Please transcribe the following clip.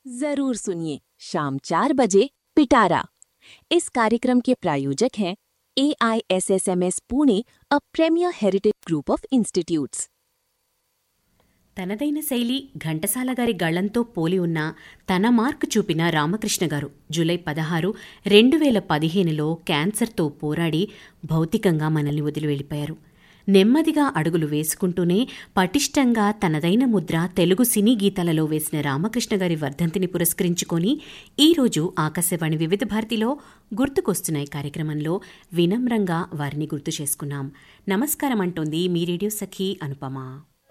जरूर सुनिए शाम चार बजे पिटारा इस कार्यक्रम के प्रायोजक हैं A I S S M S Pune a premier heritage group of institutes తనదైన శైలి ఘంటసాల గారి గళంతో పోలి ఉన్న తన మార్కు చూపిన రామకృష్ణ గారు జూలై పదహారు రెండు వేల పదిహేనులో క్యాన్సర్తో పోరాడి భౌతికంగా మనల్ని వదిలి వెళ్ళిపోయారు నెమ్మదిగా అడుగులు వేసుకుంటూనే పటిష్టంగా తనదైన ముద్ర తెలుగు సినీ గీతాలలో వేసిన రామకృష్ణ గారి వర్ధంతిని పురస్కరించుకొని ఈరోజు ఆకాశవాణి వివిధ భారతిలో గుర్తుకొస్తున్నాయి కార్యక్రమంలో వినమ్రంగా వారిని గుర్తు చేసుకున్నాం నమస్కారం అంటోంది మీ రేడియో సఖీ అనుపమ